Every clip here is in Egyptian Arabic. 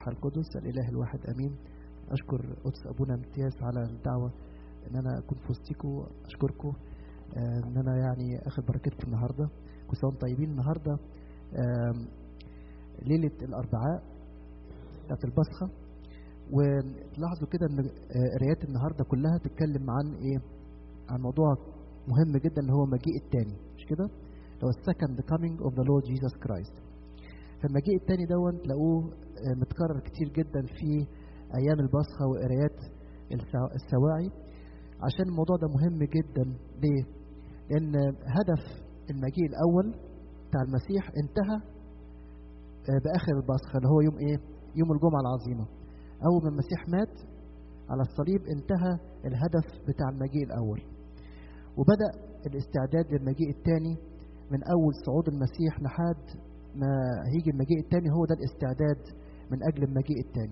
القدس الإله الواحد أمين أشكر قدس أبونا امتياز على الدعوة إن أنا أكون في وسطكم أشكركم آه، إن أنا يعني أخد بركتكم النهاردة كل سنة وأنتم طيبين النهاردة آم، ليلة الأربعاء بتاعت البصخة ولاحظوا كده إن آه، قرايات النهاردة كلها تتكلم عن إيه؟ عن موضوع مهم جدا اللي هو مجيء التاني مش كده؟ اللي هو السكند كامينج اوف ذا لورد جيسس كرايست فالمجيء التاني دون تلاقوه آه، متكرر كتير جدا في ايام البصخه وقرايات السوا- السواعي عشان الموضوع ده مهم جدا ليه؟ لان هدف المجيء الاول بتاع المسيح انتهى آه، باخر البصخه اللي هو يوم ايه؟ يوم الجمعه العظيمه. اول ما المسيح مات على الصليب انتهى الهدف بتاع المجيء الاول. وبدا الاستعداد للمجيء الثاني من اول صعود المسيح لحد ما هيجي المجيء الثاني هو ده الاستعداد من اجل المجيء الثاني.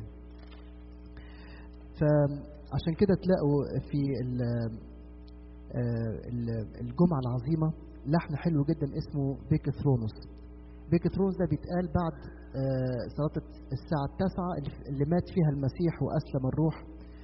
فعشان كده تلاقوا في ال- آه، ال- الجمعة العظيمة لحن حلو جدا اسمه بيك ثرونوس بيك ثرونوس ده بيتقال بعد آه، صلاة الساعة التاسعة اللي- اللي مات فيها المسيح وأسلم الروح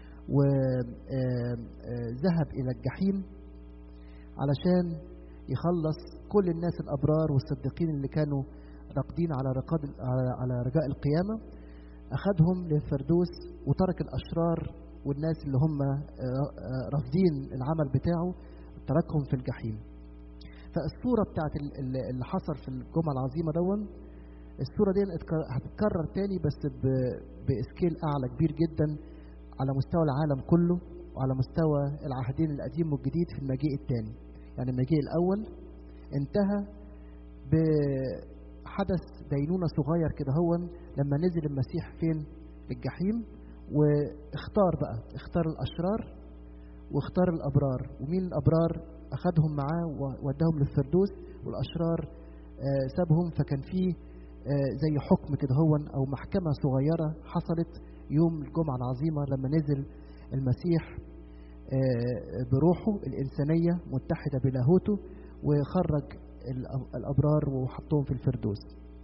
وذهب إلى الجحيم علشان يخلص كل الناس الأبرار والصديقين اللي كانوا راقدين على رقاد على- على رجاء القيامة أخذهم للفردوس وترك الأشرار والناس اللي هم آه، آه، رافضين العمل بتاعه تركهم في الجحيم فالصورة بتاعت ال- ال- اللي حصل في الجمعة العظيمة دون الصورة دي اتك- هتتكرر تاني بس ب- بإسكيل أعلى كبير جدا على مستوى العالم كله وعلى مستوى العهدين القديم والجديد في المجيء الثاني يعني المجيء الأول انتهى بحدث دينونة صغير كده هو لما نزل المسيح فين في الجحيم واختار بقى اختار الأشرار واختار الأبرار ومين الأبرار أخذهم معاه ووداهم للفردوس والأشرار آه، سابهم فكان فيه آه، زي حكم كده هو أو محكمة صغيرة حصلت يوم الجمعة العظيمة لما نزل المسيح آه، بروحه الإنسانية متحدة بلاهوته وخرج الأ- الأبرار وحطهم في الفردوس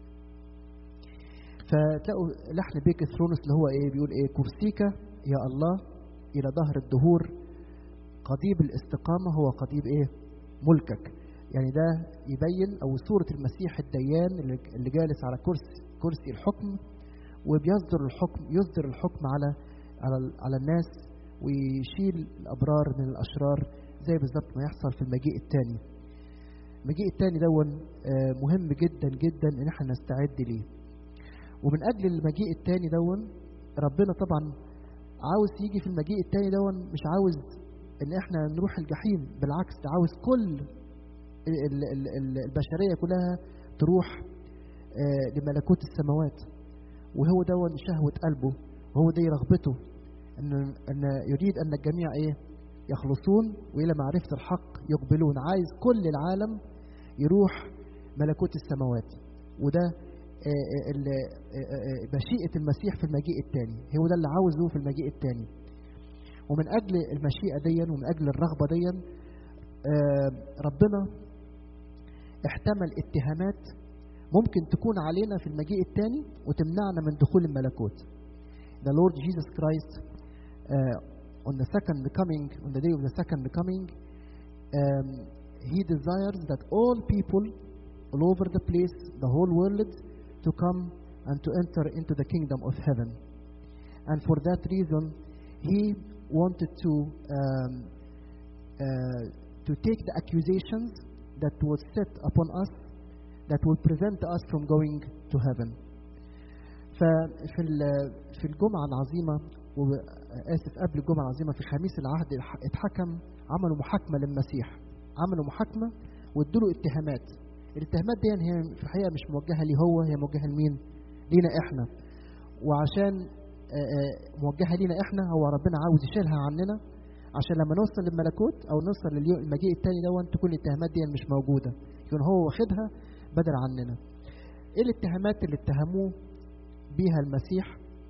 فتلاقوا لحن بيك ثرونس اللي هو ايه بيقول ايه كرسيك يا الله الى ظهر الدهور قضيب الاستقامة هو قضيب ايه ملكك يعني ده يبين او صورة المسيح الديان اللي اللي جالس على كرسي كرسي الحكم وبيصدر الحكم يصدر الحكم على على على الناس ويشيل الابرار من الاشرار زي بالظبط ما يحصل في المجيء الثاني المجيء الثاني دون آه، مهم جدا جدا ان احنا نستعد ليه ومن اجل المجيء الثاني دون ربنا طبعا عاوز يجي في المجيء الثاني دون مش عاوز ان احنا نروح الجحيم بالعكس ده عاوز كل ال- ال- ال- ال- البشريه كلها تروح آه، لملكوت السماوات وهو دون شهوه قلبه وهو دي رغبته ان ان يريد ان الجميع ايه يخلصون والى معرفه الحق يقبلون عايز كل العالم يروح ملكوت السماوات وده آه، آه، ال- آه، آه، مشيئة المسيح في المجيء الثاني هو ده اللي عاوزه في المجيء الثاني ومن أجل المشيئة دي ومن أجل الرغبة دي آه، ربنا احتمل اتهامات ممكن تكون علينا في المجيء الثاني وتمنعنا من دخول الملكوت The Lord Jesus Christ uh, on the second coming on the day of the second coming um, he desires that all people all over the place the whole world to come and to enter into the kingdom of heaven and for that reason he wanted to um, uh, to take the accusations that was set upon us that will prevent us from going to heaven ففي ال- في الجمعة العظيمة وآسف قبل الجمعة العظيمة في خميس العهد الح- اتحكم عملوا محاكمة للمسيح عملوا محاكمة وادوا له اتهامات الاتهامات دي هي في الحقيقة مش موجهة ليه هو هي موجهة لمين؟ لينا احنا وعشان آه، آه، موجهة لينا احنا هو ربنا عاوز يشيلها عننا عشان لما نوصل للملكوت او نوصل للمجيء التاني دون تكون الاتهامات دي مش موجودة يكون هو واخدها بدل عننا ايه الاتهامات اللي اتهموه بيها المسيح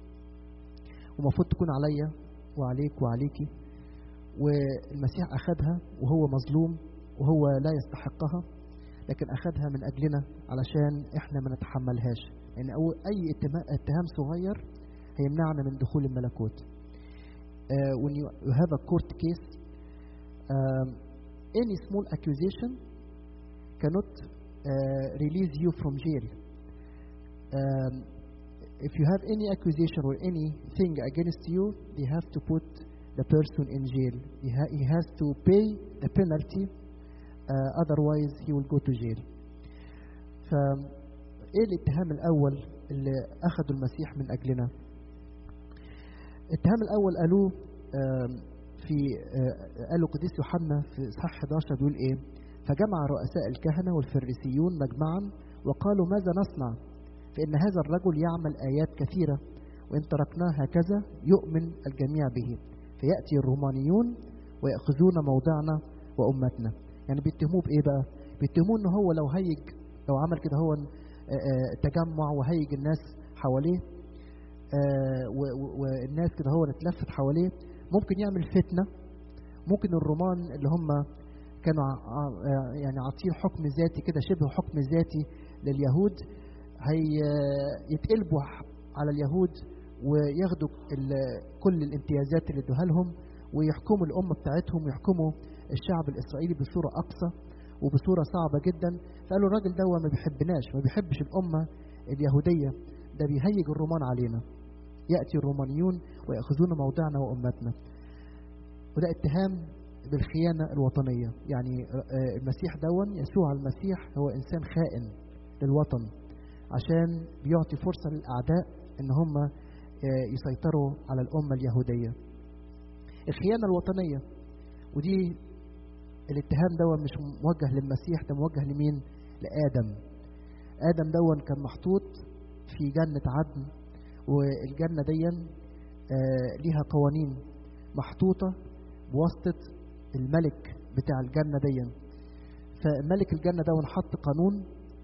ومفروض تكون عليا وعليك وعليكي والمسيح أخذها وهو مظلوم وهو لا يستحقها لكن أخذها من أجلنا علشان إحنا ما نتحملهاش لأن يعني أي اتهام صغير هيمنعنا من دخول الملكوت uh, when you, you have a court case um, any small accusation cannot uh, release you from jail um, if you have any accusation or anything against you they have to put the person in jail he, ha- he has to pay the penalty uh, otherwise he will go to jail ف ايه الاتهام الاول اللي اخذه المسيح من اجلنا الاتهام الاول قالوه آم، في آه، قالوا قديس يوحنا في اصحاح 11 بيقول ايه فجمع رؤساء الكهنه والفريسيون مجمعا وقالوا ماذا نصنع فان هذا الرجل يعمل ايات كثيره وان تركناه هكذا يؤمن الجميع به فياتي الرومانيون وياخذون موضعنا وامتنا يعني بيتهموه بايه بقى بيتهموه ان هو لو هيج لو عمل كده هو آه، آه، تجمع وهيج الناس حواليه آه، و- و- والناس كده هو اتلفت حواليه ممكن يعمل فتنه ممكن الرومان اللي هم كانوا ع- ع- يعني عاطين حكم ذاتي كده شبه حكم ذاتي لليهود هي يتقلبوا على اليهود وياخدوا ال- كل الامتيازات اللي ادوها لهم ويحكموا الامه بتاعتهم ويحكموا الشعب الاسرائيلي بصوره اقصى وبصوره صعبه جدا فقالوا الراجل ده ما بيحبناش ما بيحبش الامه اليهوديه ده بيهيج الرومان علينا ياتي الرومانيون وياخذون موضعنا وامتنا وده اتهام بالخيانه الوطنيه يعني آه، المسيح دون يسوع المسيح هو انسان خائن للوطن عشان بيعطي فرصه للاعداء ان هم آه، يسيطروا على الامه اليهوديه الخيانه الوطنيه ودي الاتهام دون مش موجه للمسيح ده موجه لمين لادم ادم دون كان محطوط في جنه عدن والجنه دي آه، ليها قوانين محطوطه بواسطه الملك بتاع الجنه دي فملك الجنه دون حط قانون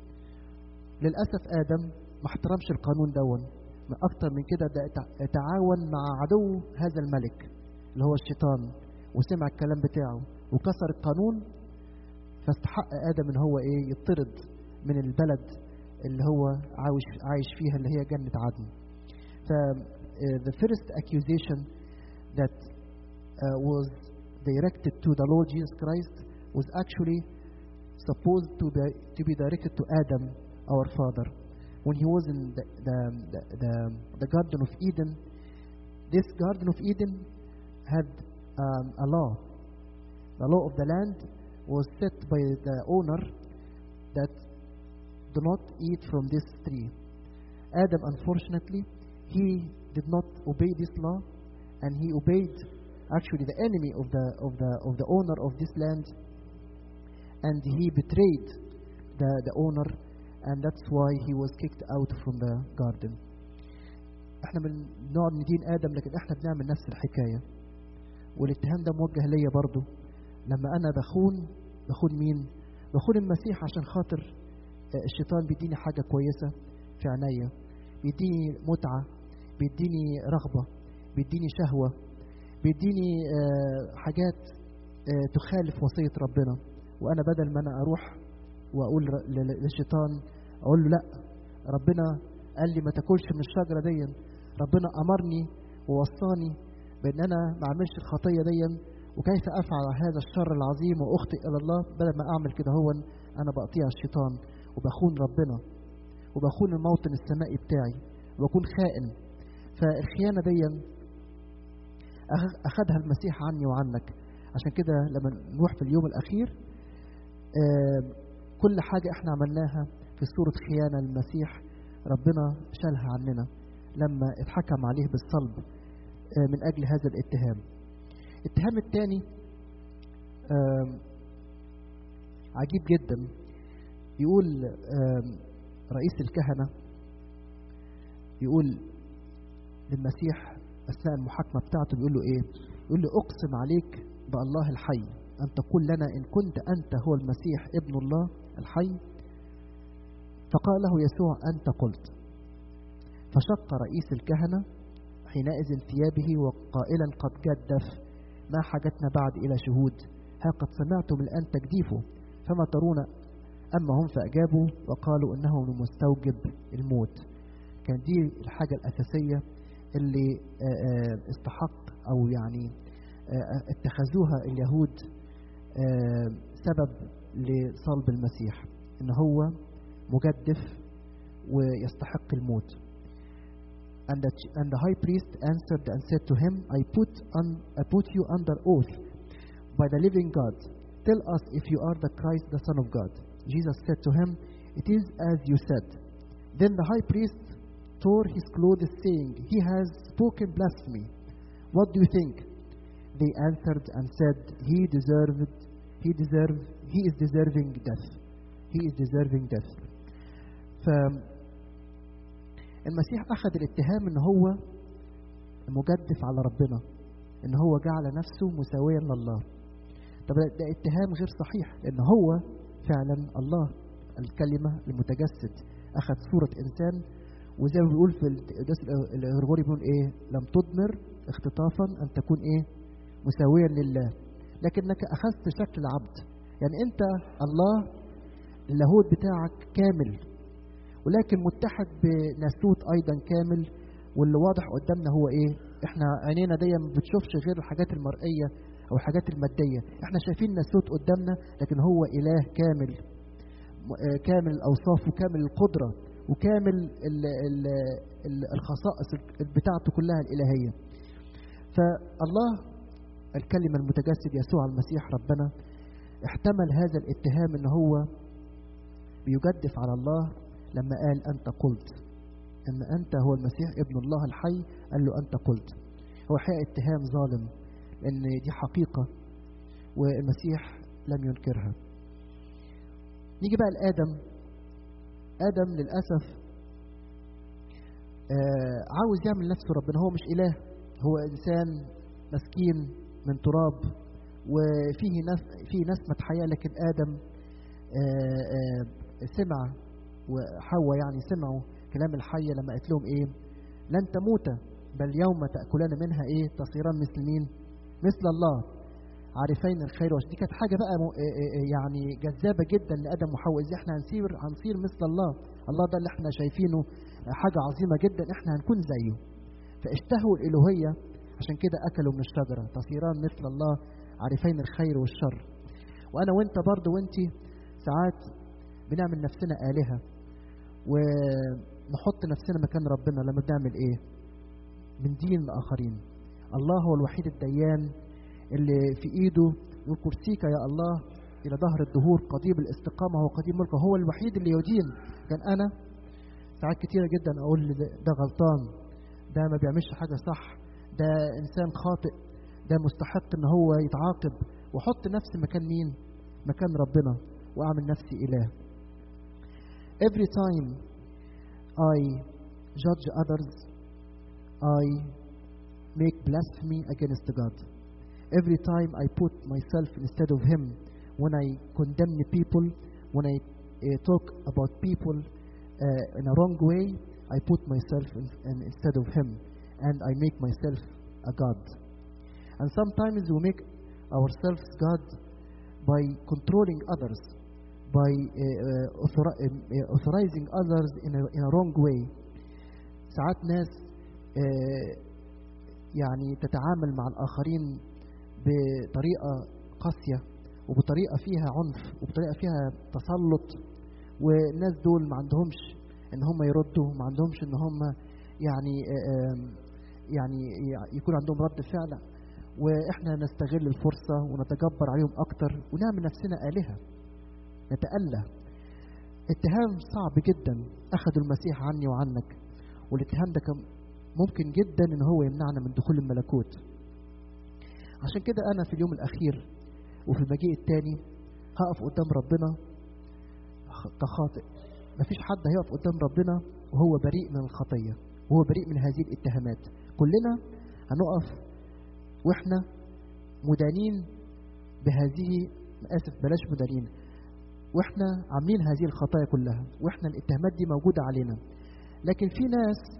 للاسف ادم ما احترمش القانون دون ما اكتر من كده ده تع- تعاون مع عدو هذا الملك اللي هو الشيطان وسمع الكلام بتاعه وكسر القانون فاستحق ادم ان هو ايه يطرد من البلد اللي هو عايش عايش فيها اللي هي جنه عدن ف uh, the first accusation that uh, was directed to the Lord Jesus Christ was actually supposed to be, to be directed to Adam, our father. When he was in the, the, the, the, the Garden of Eden, this Garden of Eden had um, a law. The law of the land was set by the owner that do not eat from this tree. Adam, unfortunately, he did not obey this law, and he obeyed actually the enemy of the of the of the owner of this land, and he betrayed the the owner, and that's why he was kicked out from the garden. احنا بنقعد ندين ادم لكن احنا بنعمل نفس الحكايه والاتهام ده موجه ليا برضو لما انا بخون بخون مين بخون المسيح عشان خاطر آه، الشيطان بيديني حاجه كويسه في عينيا بيديني متعه بيديني رغبه بيديني شهوه بيديني آه، حاجات آه، تخالف وصيه ربنا وانا بدل ما انا اروح واقول ر- ل- للشيطان اقول له لا ربنا قال لي ما تاكلش من الشجره دي ربنا امرني ووصاني بان انا ما اعملش الخطيه دي وكيف افعل هذا الشر العظيم واخطئ الى الله بدل ما اعمل كده هو انا بقطيع الشيطان وبخون ربنا وبخون الموطن السمائي بتاعي وبكون خائن فالخيانه دي أخ- اخذها المسيح عني وعنك عشان كده لما نروح في اليوم الاخير آه، كل حاجه احنا عملناها في صوره خيانه للمسيح ربنا شالها عننا لما اتحكم عليه بالصلب آه، من اجل هذا الاتهام الاتهام الثاني عجيب جدا يقول آم، رئيس الكهنه يقول للمسيح اثناء المحاكمه بتاعته بيقول له ايه؟ يقول له اقسم عليك بالله الحي ان تقول لنا ان كنت انت هو المسيح ابن الله الحي فقال له يسوع انت قلت فشق رئيس الكهنه حينئذ ثيابه وقائلا قد جدف ما حاجتنا بعد الى شهود ها قد سمعتم الان تجديفه فما ترون اما هم فاجابوا وقالوا انه مستوجب الموت كان دي الحاجه الاساسيه اللي آه، آه، استحق او يعني آه، اتخذوها اليهود آه، سبب لصلب المسيح ان هو مجدف ويستحق الموت and the, and the high priest answered and said to him I put on, I put you under oath by the living God tell us if you are the Christ the son of God Jesus said to him it is as you said then the high priest tore his clothes saying he has spoken blasphemy what do you think they answered and said he deserved he deserved he is deserving death he is deserving death ف المسيح اخذ الاتهام ان هو مجدف على ربنا ان هو جعل نفسه مساويا لله طب ده اتهام غير صحيح لان هو فعلا الله الكلمه المتجسد اخذ صوره انسان وزي ما بيقول في القداس الغرغوري بيقول ايه لم تضمر اختطافا ان تكون ايه مساويا لله لكنك اخذت شكل عبد يعني انت الله اللاهوت بتاعك كامل ولكن متحد بناسوت ايضا كامل واللي واضح قدامنا هو ايه احنا عينينا دي ما بتشوفش غير الحاجات المرئيه او الحاجات الماديه احنا شايفين ناسوت قدامنا لكن هو اله كامل م- آه، كامل الاوصاف وكامل القدره وكامل ال ال ال الخصائص بتاعته كلها الالهيه فالله الكلمه المتجسد يسوع المسيح ربنا احتمل هذا الاتهام ان هو بيجدف على الله لما قال أنت قلت أن أنت هو المسيح ابن الله الحي قال له أنت قلت هو حقيقة اتهام ظالم لأن دي حقيقة والمسيح لم ينكرها نيجي بقى لآدم آدم للأسف آه عاوز يعمل نفسه ربنا هو مش إله هو إنسان مسكين من تراب وفيه نف... فيه نسمة حياة لكن آدم آه آه سمع وحواء يعني سمعوا كلام الحية لما قالت لهم ايه لن تموتا بل يوم تأكلان منها ايه تصيران مثل مين مثل الله عارفين الخير والشر دي كانت حاجة بقى م- إيه إيه إيه يعني جذابة جدا لآدم وحواء ازاي احنا هنصير هنصير مثل الله الله ده اللي احنا شايفينه حاجة عظيمة جدا احنا هنكون زيه فاشتهوا الإلوهية عشان كده أكلوا من الشجرة تصيران مثل الله عارفين الخير والشر وأنا وأنت برضه وأنت ساعات بنعمل نفسنا آلهة ونحط نفسنا مكان ربنا لما بنعمل ايه من دين الآخرين الله هو الوحيد الديان اللي في ايده يقول كرسيك يا الله الى ظهر الدهور قضيب الاستقامة هو قضيب ملكه هو الوحيد اللي يدين كان انا ساعات كتيرة جدا اقول ده, ده غلطان ده ما بيعملش حاجة صح ده انسان خاطئ ده مستحق ان هو يتعاقب واحط نفسي مكان مين مكان ربنا واعمل نفسي اله every time I judge others, I make blasphemy against God. Every time I put myself instead of Him, when I condemn people, when I uh, talk about people uh, in a wrong way, I put myself in, in, instead of Him, and I make myself a God. And sometimes we make ourselves God by controlling others, by uh, uh, authori- uh, authorizing others in a, in a wrong way. ساعات ناس uh, يعني تتعامل مع الآخرين بطريقة قاسية وبطريقة فيها عنف وبطريقة فيها تسلط والناس دول ما عندهمش ان هم يردوا ما عندهمش ان هم يعني uh, يعني يكون عندهم رد فعل واحنا نستغل الفرصة ونتجبر عليهم اكتر ونعمل نفسنا آلهة نتأله اتهام صعب جدا أخذوا المسيح عني وعنك والاتهام ده كان ممكن جدا ان هو يمنعنا من دخول الملكوت عشان كده انا في اليوم الاخير وفي المجيء الثاني هقف قدام ربنا كخاطئ مفيش حد هيقف قدام ربنا وهو بريء من الخطيه وهو بريء من هذه الاتهامات كلنا هنقف واحنا مدانين بهذه اسف بلاش مدانين واحنا عاملين هذه الخطايا كلها واحنا الاتهامات دي موجوده علينا لكن في ناس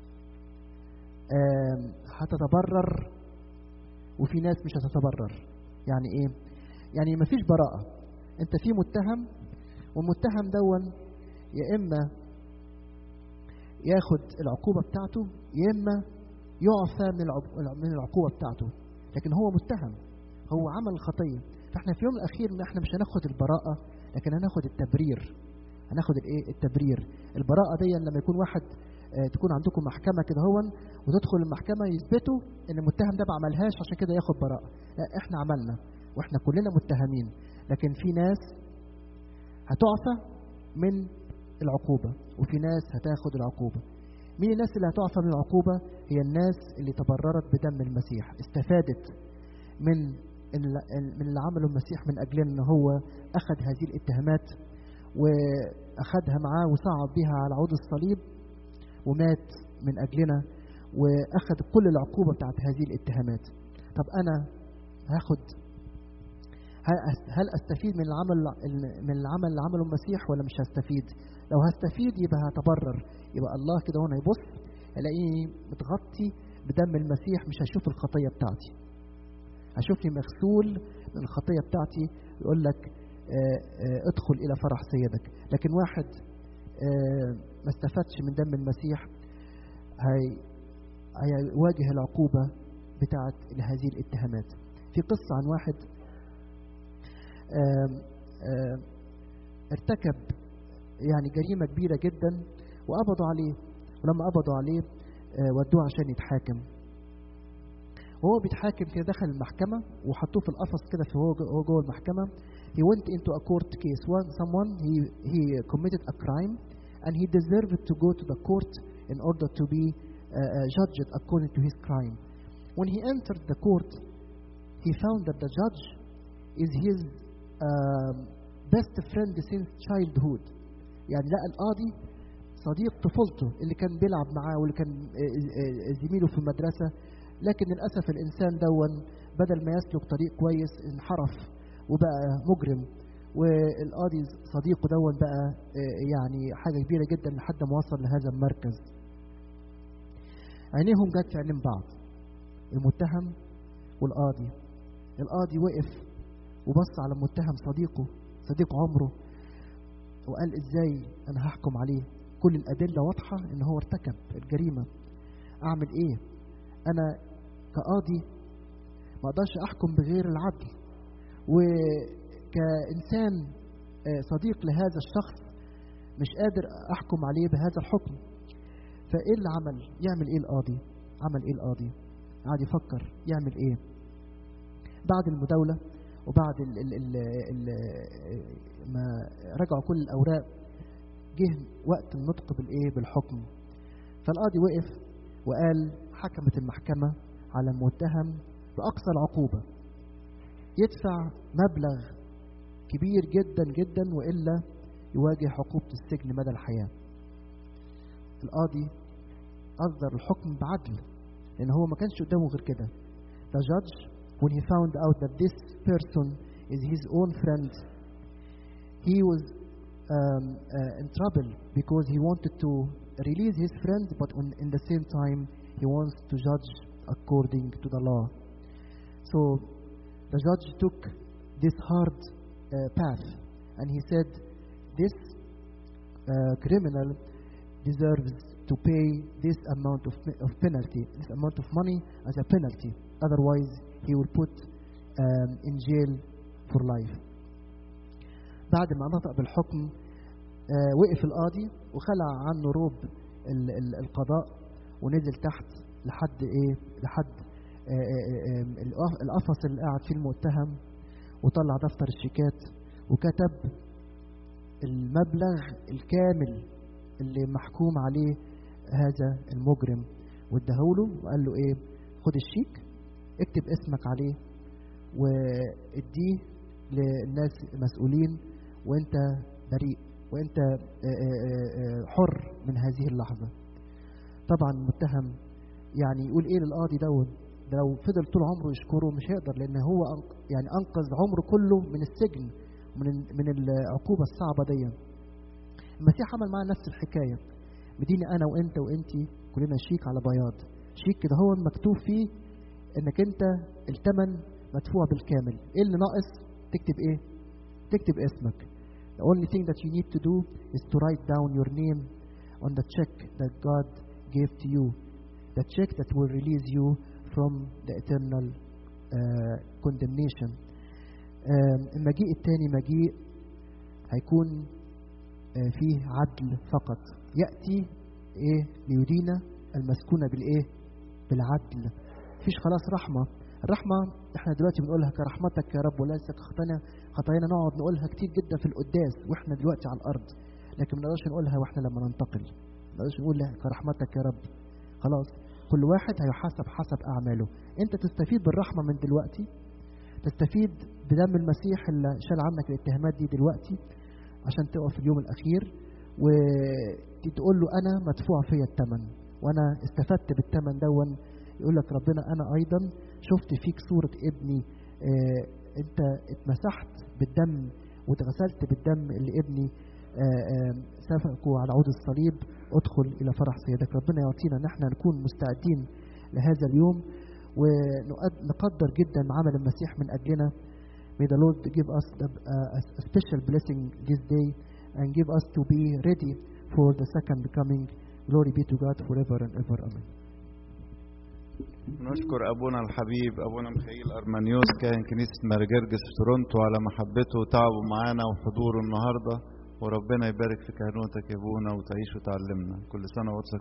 هتتبرر وفي ناس مش هتتبرر يعني ايه يعني مفيش براءة انت في متهم والمتهم دون يا اما ياخد العقوبة بتاعته يا اما يعفى من العب- من العقوبه بتاعته لكن هو متهم هو عمل الخطيه فاحنا في يوم الاخير ما احنا مش هناخد البراءه لكن هناخد التبرير هناخد الايه التبرير البراءه دي لما يكون واحد آه، تكون عندكم محكمه كده هو وتدخل المحكمه يثبتوا ان المتهم ده ما عملهاش عشان كده ياخد براءه لا احنا عملنا واحنا كلنا متهمين لكن في ناس هتعفى من العقوبه وفي ناس هتاخد العقوبه مين الناس اللي هتعفى من العقوبه هي الناس اللي تبررت بدم المسيح استفادت من ال- من اللي عمله المسيح من اجلنا ان هو اخذ هذه الاتهامات واخذها معاه وصعد بها على عود الصليب ومات من اجلنا واخذ كل العقوبه بتاعت هذه الاتهامات طب انا هاخد هل أس- هل استفيد من العمل من العمل اللي عمله المسيح ولا مش هستفيد لو هستفيد يبقى هتبرر يبقى الله كده هنا يبص الاقيني متغطي بدم المسيح مش هشوف الخطيه بتاعتي هشوفني مغسول من الخطيه بتاعتي يقول لك آه، آه، ادخل الى فرح سيدك لكن واحد آه، ما استفادش من دم المسيح هي هيواجه العقوبه بتاعت هذه الاتهامات في قصه عن واحد آم، آم، ارتكب يعني جريمه كبيره جدا وقبضوا عليه ولما قبضوا عليه آه، ودوه عشان يتحاكم وهو بيتحاكم كده دخل المحكمة وحطوه في القفص كده في هو جو- هو جوه المحكمة he went into a court case one someone he he committed a crime and he deserved to go to the court in order to be uh, uh, judged according to his crime when he entered the court he found that the judge is his um, best friend since childhood يعني لقى القاضي صديق طفولته اللي كان بيلعب معاه واللي كان آه، آه، آه، زميله في المدرسة لكن للأسف الإنسان دون بدل ما يسلك طريق كويس انحرف وبقى مجرم والقاضي صديقه دون بقى آه، يعني حاجة كبيرة جدا لحد ما وصل لهذا المركز عينيهم جت في عينين بعض المتهم والقاضي القاضي وقف وبص على المتهم صديقه صديق عمره وقال ازاي انا هحكم عليه كل الادله واضحه ان هو ارتكب الجريمه اعمل ايه انا كقاضي ما اقدرش احكم بغير العدل وكانسان آه، صديق لهذا الشخص مش قادر احكم عليه بهذا الحكم فايه اللي عمل يعمل ايه القاضي عمل ايه القاضي قعد يفكر يعمل ايه بعد المداوله وبعد ال ال ال ال ما رجعوا كل الاوراق جه وقت النطق بالايه بالحكم فالقاضي وقف وقال حكمت المحكمه على المتهم باقصى العقوبه يدفع مبلغ كبير جدا جدا والا يواجه عقوبه السجن مدى الحياه القاضي اصدر الحكم بعدل لان هو ما كانش قدامه غير كده the judge when he found out that this person is his own friend he was um, uh, in trouble because he wanted to release his friend but on, in the same time he wants to judge according to the law so the judge took this hard uh, path and he said this uh, criminal deserves to pay this amount of, of penalty, this amount of money as a penalty. Otherwise, he will put um, in jail for life. بعد ما نطق بالحكم آه وقف القاضي وخلع عنه روب ال ال القضاء ونزل تحت لحد ايه لحد آه آه آه القفص اللي قاعد فيه المتهم وطلع دفتر الشيكات وكتب المبلغ الكامل اللي محكوم عليه هذا المجرم واداهوله وقال له ايه خد الشيك اكتب اسمك عليه واديه للناس المسؤولين وانت بريء وانت حر من هذه اللحظة طبعا المتهم يعني يقول ايه للقاضي دون ده لو فضل طول عمره يشكره مش هيقدر لان هو يعني انقذ عمره كله من السجن من من العقوبة الصعبة دي المسيح عمل معاه نفس الحكاية مديني أنا وأنت وأنتي كلنا شيك على بياض شيك كده هو مكتوب فيه إنك أنت الثمن مدفوع بالكامل إيه اللي ناقص تكتب إيه تكتب اسمك The only thing that you need to do is to write down your name on the check that God gave to you the check that will release you from the eternal uh, condemnation um, المجيء الثاني مجيء هيكون uh, فيه عدل فقط يأتي ايه ليدين المسكونة بالايه بالعدل مفيش خلاص رحمة الرحمة احنا دلوقتي بنقولها كرحمتك يا رب وليس كخطانا خطايانا نقعد نقولها كتير جدا في القداس واحنا دلوقتي على الارض لكن ما نقدرش نقولها واحنا لما ننتقل ما نقدرش نقول لا كرحمتك يا رب خلاص كل واحد هيحاسب حسب اعماله انت تستفيد بالرحمة من دلوقتي تستفيد بدم المسيح اللي شال عنك الاتهامات دي دلوقتي عشان تقف في اليوم الاخير وتقول له انا مدفوع فيا الثمن وانا استفدت بالثمن دون يقول لك ربنا انا ايضا شفت فيك صورة ابني اه انت اتمسحت بالدم واتغسلت بالدم اللي ابني اه اه سفكه على عود الصليب ادخل الى فرح سيدك ربنا يعطينا ان احنا نكون مستعدين لهذا اليوم ونقدر جدا عمل المسيح من اجلنا May the Lord give us the, uh, a special blessing this day and give us to be ready for the second coming. Glory be to God forever and ever. Amen. نشكر أبونا الحبيب أبونا ميخائيل أرمانيوس كاهن كنيسة مارجرجس في تورونتو على محبته وتعبه معانا وحضوره النهاردة وربنا يبارك في كهنوتك يا أبونا وتعيش وتعلمنا كل سنة وأنت